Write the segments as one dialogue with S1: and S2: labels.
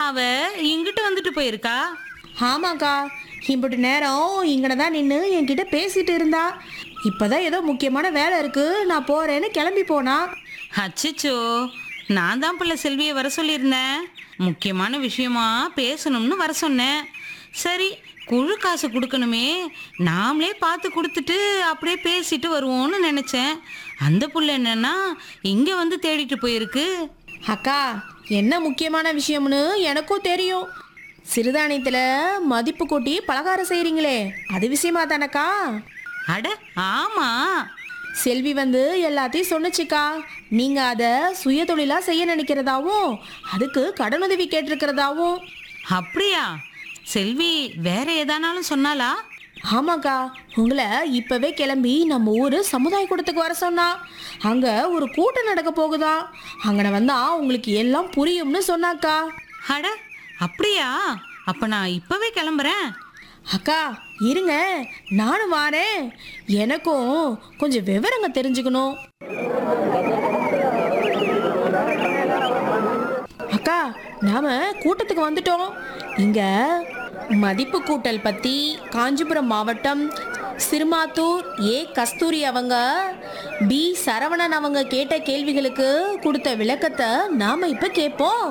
S1: அவ இங்கிட்டு வந்துட்டு போயிருக்கா
S2: ஆமாக்கா இம்புட்டு நேரம் இங்கன தான் நின்று என்கிட்ட பேசிட்டு இருந்தா இப்பதான் ஏதோ முக்கியமான வேலை இருக்கு நான் போறேன்னு கிளம்பி போனா
S1: அச்சச்சோ நான் தான் பிள்ளை செல்வியை வர சொல்லியிருந்தேன் முக்கியமான விஷயமா பேசணும்னு வர சொன்னேன் சரி குழு காசு கொடுக்கணுமே நாமளே பார்த்து கொடுத்துட்டு அப்படியே பேசிட்டு வருவோம்னு நினச்சேன் அந்த புள்ள என்னன்னா இங்கே வந்து தேடிட்டு போயிருக்கு
S2: அக்கா என்ன முக்கியமான விஷயம்னு எனக்கும் தெரியும் சிறுதானியத்துல மதிப்பு கூட்டி பலகாரம் செய்றீங்களே அது விஷயமா தானக்கா
S1: அட ஆமாம்
S2: செல்வி வந்து எல்லாத்தையும் சொன்னுச்சுக்கா நீங்க அதை சுய தொழிலா செய்ய நினைக்கிறதாவும் அதுக்கு கடனுதவி கேட்டிருக்கிறதாவும்
S1: அப்படியா செல்வி வேற ஏதானாலும் சொன்னாலா
S2: ஆமாக்கா உங்களை இப்பவே கிளம்பி நம்ம ஊர் சமுதாய கூடத்துக்கு வர சொன்னா அங்க ஒரு கூட்டம் நடக்க போகுதா அங்கன வந்தா உங்களுக்கு எல்லாம் புரியும்னு சொன்னாக்கா
S1: அட அப்படியா அப்போ நான் இப்போவே கிளம்புறேன்
S2: அக்கா இருங்க நானும் வாரேன் எனக்கும் கொஞ்சம் விவரங்க தெரிஞ்சுக்கணும் அக்கா நாம கூட்டத்துக்கு வந்துட்டோம் இங்க மதிப்பு கூட்டல் பத்தி காஞ்சிபுரம் மாவட்டம் சிறுமாத்தூர் ஏ கஸ்தூரி அவங்க பி சரவணன் அவங்க கேட்ட கேள்விகளுக்கு கொடுத்த விளக்கத்தை நாம இப்ப கேட்போம்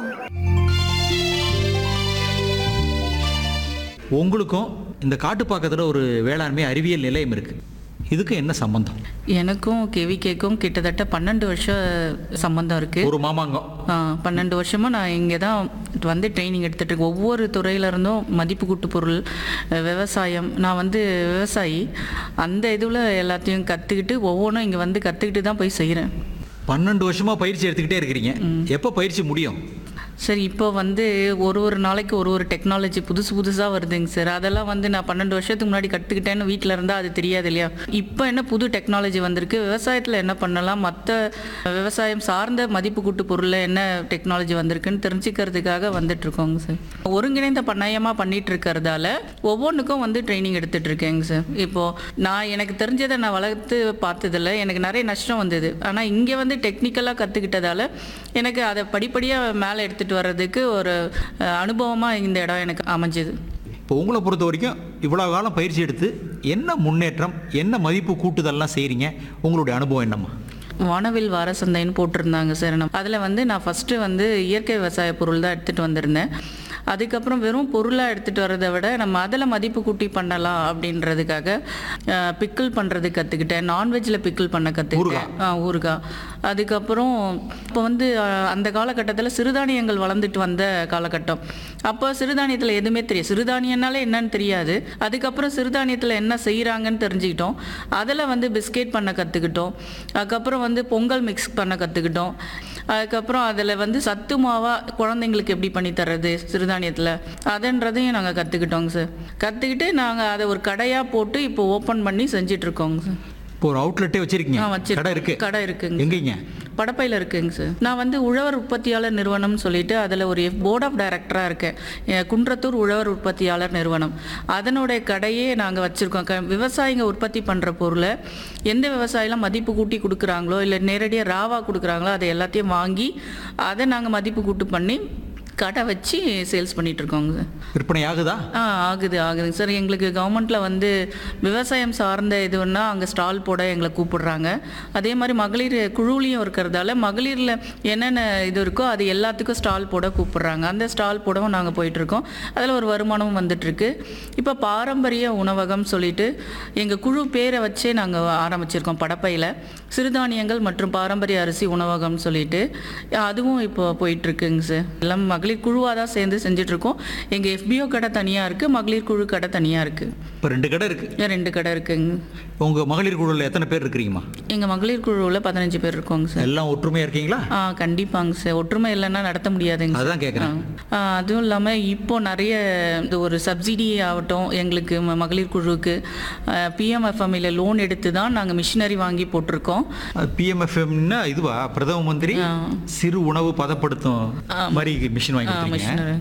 S3: உங்களுக்கும் இந்த காட்டுப்பாக்கத்தில் ஒரு வேளாண்மை அறிவியல் நிலையம் இருக்கு இதுக்கு என்ன சம்பந்தம்
S4: எனக்கும் கேவிகேக்கும் கிட்டத்தட்ட பன்னெண்டு வருஷம் சம்பந்தம் இருக்கு
S3: ஒரு மாமாங்கம்
S4: ஆ, பன்னெண்டு வருஷமா நான் இங்கே தான் வந்து ட்ரைனிங் எடுத்துட்டு இருக்கேன் ஒவ்வொரு துறையில இருந்தும் மதிப்பு கூட்டு பொருள் அஹ், விவசாயம் நான் வந்து விவசாயி அந்த இதில் எல்லாத்தையும் கற்றுக்கிட்டு ஒவ்வொன்றும் இங்கே வந்து கற்றுக்கிட்டு தான் போய் செய்கிறேன்
S3: பன்னெண்டு வருஷமா பயிற்சி எடுத்துக்கிட்டே இருக்கிறீங்க எப்போ பயிற்சி முடியும்
S4: சரி இப்போ வந்து ஒரு ஒரு நாளைக்கு ஒரு ஒரு டெக்னாலஜி புதுசு புதுசாக வருதுங்க சார் அதெல்லாம் வந்து நான் பன்னெண்டு வருஷத்துக்கு முன்னாடி கற்றுக்கிட்டேன்னு வீட்டில் இருந்தால் அது தெரியாது இல்லையா இப்போ என்ன புது டெக்னாலஜி வந்திருக்கு விவசாயத்தில் என்ன பண்ணலாம் மற்ற விவசாயம் சார்ந்த மதிப்பு கூட்டு பொருளில் என்ன டெக்னாலஜி வந்திருக்குன்னு தெரிஞ்சுக்கிறதுக்காக வந்துட்டு இருக்கோங்க சார் ஒருங்கிணைந்த பண்ணையமாக பண்ணிட்டு இருக்கிறதால ஒவ்வொன்றுக்கும் வந்து ட்ரைனிங் எடுத்துட்டு இருக்கேங்க சார் இப்போது நான் எனக்கு தெரிஞ்சதை நான் வளர்த்து பார்த்ததில்ல எனக்கு நிறைய நஷ்டம் வந்தது ஆனால் இங்கே வந்து டெக்னிக்கலாக கற்றுக்கிட்டதால எனக்கு அதை படிப்படியாக மேலே எடுத்துகிட்டு வர்றதுக்கு ஒரு அனுபவமாக இந்த இடம் எனக்கு அமைஞ்சது
S3: இப்போ உங்களை பொறுத்த வரைக்கும் இவ்வளோ காலம் பயிற்சி எடுத்து என்ன முன்னேற்றம் என்ன மதிப்பு கூட்டுதல்லாம் செய்கிறீங்க உங்களுடைய அனுபவம் என்னம்மா
S4: வானவில் வார சந்தைன்னு போட்டிருந்தாங்க சார் அதில் வந்து நான் ஃபஸ்ட்டு வந்து இயற்கை விவசாய பொருள் தான் எடுத்துகிட்டு வந்திருந்தேன் அதுக்கப்புறம் வெறும் பொருளாக எடுத்துகிட்டு வரதை விட நம்ம அதில் மதிப்பு கூட்டி பண்ணலாம் அப்படின்றதுக்காக பிக்கிள் பண்ணுறது கற்றுக்கிட்டேன் நான்வெஜ்ஜில் பிக்கிள் பண்ண கற்றுக்கிட்டேன் ஆ ஊறுகாய் அதுக்கப்புறம் இப்போ வந்து அஹ், அந்த காலகட்டத்தில் சிறுதானியங்கள் வளர்ந்துட்டு வந்த காலகட்டம் அப்போ சிறுதானியத்தில் எதுவுமே தெரியாது சிறுதானியம்னாலே என்னன்னு தெரியாது அதுக்கப்புறம் சிறுதானியத்தில் என்ன செய்கிறாங்கன்னு தெரிஞ்சுக்கிட்டோம் அதில் வந்து பிஸ்கெட் பண்ண கற்றுக்கிட்டோம் அதுக்கப்புறம் வந்து பொங்கல் மிக்ஸ் பண்ண கற்றுக்கிட்டோம் அதுக்கப்புறம் அதில் வந்து சத்து மாவா குழந்தைங்களுக்கு எப்படி பண்ணி தர்றது சிறுதானியத்தில் அதுன்றதையும் நாங்கள் கற்றுக்கிட்டோங்க சார் கற்றுக்கிட்டு நாங்கள் அதை ஒரு கடையாக போட்டு இப்போ ஓப்பன் பண்ணி செஞ்சிட்ருக்கோங்க சார்
S3: இப்போ ஒரு அவுட்லெட்டே வச்சிருக்கீங்க
S4: ஆ வச்சிருக்கோம்.
S3: கடை இருக்கு
S4: கடை இருக்குங்க
S3: எங்கீங்க
S4: படப்பையில் இருக்குங்க சார் நான் வந்து உழவர் உற்பத்தியாளர் நிறுவனம்னு சொல்லிட்டு அதில் ஒரு போர்ட் ஆஃப் டைரக்டராக இருக்கேன் எ, குன்றத்தூர் உழவர் உற்பத்தியாளர் நிறுவனம் அதனுடைய கடையே நாங்கள் வச்சுருக்கோம் க விவசாயிங்க உற்பத்தி பண்ணுற பொருளை எந்த விவசாயிலாம் மதிப்பு கூட்டி கொடுக்குறாங்களோ இல்லை நேரடியாக ராவா கொடுக்குறாங்களோ அதை எல்லாத்தையும் வாங்கி அதை நாங்கள் மதிப்பு கூட்டு பண்ணி கடை வச்சு சேல்ஸ் பண்ணிட்டு இருக்கோங்க சார்
S3: விற்பனை ஆகுதா
S4: ஆ ஆகுது ஆகுதுங்க சார் எங்களுக்கு கவர்மெண்ட்டில் வந்து விவசாயம் சார்ந்த இதுன்னா அங்கே ஸ்டால் போட எங்களை கூப்பிடுறாங்க அதே மாதிரி மகளிர் குழுவிலையும் இருக்கிறதால மகளிரில் என்னென்ன இது இருக்கோ அது எல்லாத்துக்கும் ஸ்டால் போட கூப்பிடுறாங்க அந்த ஸ்டால் போடவும் நாங்கள் போயிட்டுருக்கோம் அதில் ஒரு வருமானமும் வந்துட்டுருக்கு இப்போ பாரம்பரிய உணவகம் சொல்லிட்டு எங்கள் குழு பேரை வச்சே நாங்கள் ஆரம்பிச்சிருக்கோம் படப்பையில் சிறுதானியங்கள் மற்றும் பாரம்பரிய அரிசி உணவகம்னு சொல்லிட்டு அதுவும் இப்போ போயிட்டுருக்குங்க சார் எல்லாம் மகளிர் குழுவாக தான் சேர்ந்து செஞ்சிட்ருக்கோம் எங்கள் எஃபிஓ கடை தனியாக இருக்குது மகளிர் குழு கடை தனியாக இருக்குது
S3: இப்போ ரெண்டு கடை இருக்கு
S4: ரெண்டு கடை இருக்குங்க
S3: உங்க மகளிர் குழுவில் எத்தனை பேர் இருக்கிறீங்கம்மா
S4: எங்கள் மகளிர் குழுவில் பதினஞ்சு பேர் இருக்கோங்க சார்
S3: எல்லாம் ஒற்றுமையா இருக்கீங்களா
S4: ஆ கண்டிப்பாங்க சார் ஒற்றுமை இல்லைன்னா நடத்த முடியாதுங்க சார்.
S3: அதான் கேட்குறேன்
S4: ஆ, அதுவும் இல்லாமல் இப்போ நிறைய இந்த ஒரு சப்சிடி ஆகட்டும் எங்களுக்கு ம- மகளிர் குழுவுக்கு பிஎம்எஃப்எம்இல லோன் எடுத்து தான் நாங்கள் மிஷினரி வாங்கி போட்டிருக்கோம்
S3: பிஎம்எஃப்எம்னா இதுவா பிரதம மந்திரி
S4: ஆ.
S3: சிறு உணவு பதப்படுத்தும் மாதிரி மிஷின் வாங்கி கொடுத்தீங்க
S4: மிஷினரி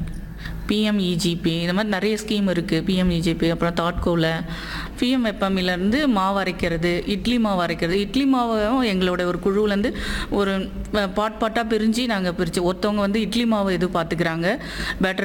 S4: பிஎம்இஜிபி இந்த மாதிரி நிறைய ஸ்கீம் இருக்குது பிஎம்இஜிபி அப்புறம் தாட்கோவில் பிஎம்எஃப்எம்இலேருந்து மாவு அரைக்கிறது இட்லி மாவு அரைக்கிறது இட்லி மாவும் எங்களோட ஒரு குழுவிலேருந்து ஒரு பாட் பாட்டாக பிரிஞ்சு நாங்கள் பிரித்து ஒருத்தவங்க வந்து இட்லி மாவு இது பார்த்துக்கிறாங்க பேட்டர்